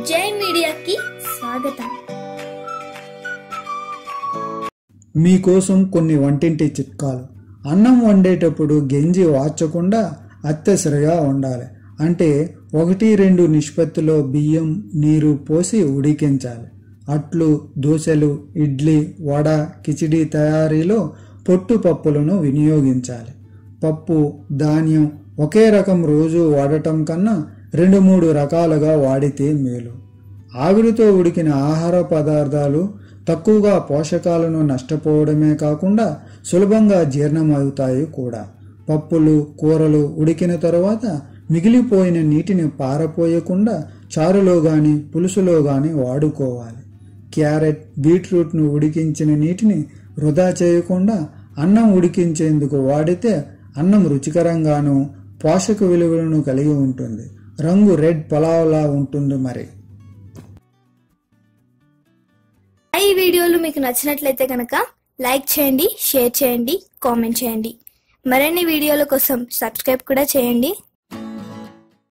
జై మీడియాకి స్వాగతం మీకోసం కొన్ని వంటింటి చిట్కాలు అన్నం వండేటప్పుడు గెంజి వాచకుండా అత్తెసరిగా ఉండాలి అంటే ఒకటి రెండు నిష్పత్తిలో బియ్యం నీరు పోసి ఉడికించాలి అట్లు దోశలు ఇడ్లీ వడ కిచిడి తయారీలో పొట్టు పప్పులను వినియోగించాలి పప్పు ధాన్యం ఒకే రకం రోజు వాడటం కన్నా రెండు మూడు రకాలుగా వాడితే మేలు ఆవిరితో ఉడికిన ఆహార పదార్థాలు తక్కువగా పోషకాలను నష్టపోవడమే కాకుండా సులభంగా జీర్ణమవుతాయి కూడా పప్పులు కూరలు ఉడికిన తరువాత మిగిలిపోయిన నీటిని పారపోయకుండా చారులో గాని పులుసులో గాని వాడుకోవాలి క్యారెట్ బీట్రూట్ను ఉడికించిన నీటిని వృధా చేయకుండా అన్నం ఉడికించేందుకు వాడితే అన్నం రుచికరంగాను పోషక విలువలను కలిగి ఉంటుంది రంగు రెడ్ పలావ్లా ఉంటుంది మరి ఈ వీడియోలు మీకు నచ్చినట్లయితే కనుక లైక్ చేయండి షేర్ చేయండి కామెంట్ చేయండి మరిన్ని వీడియోల కోసం సబ్స్క్రైబ్ కూడా చేయండి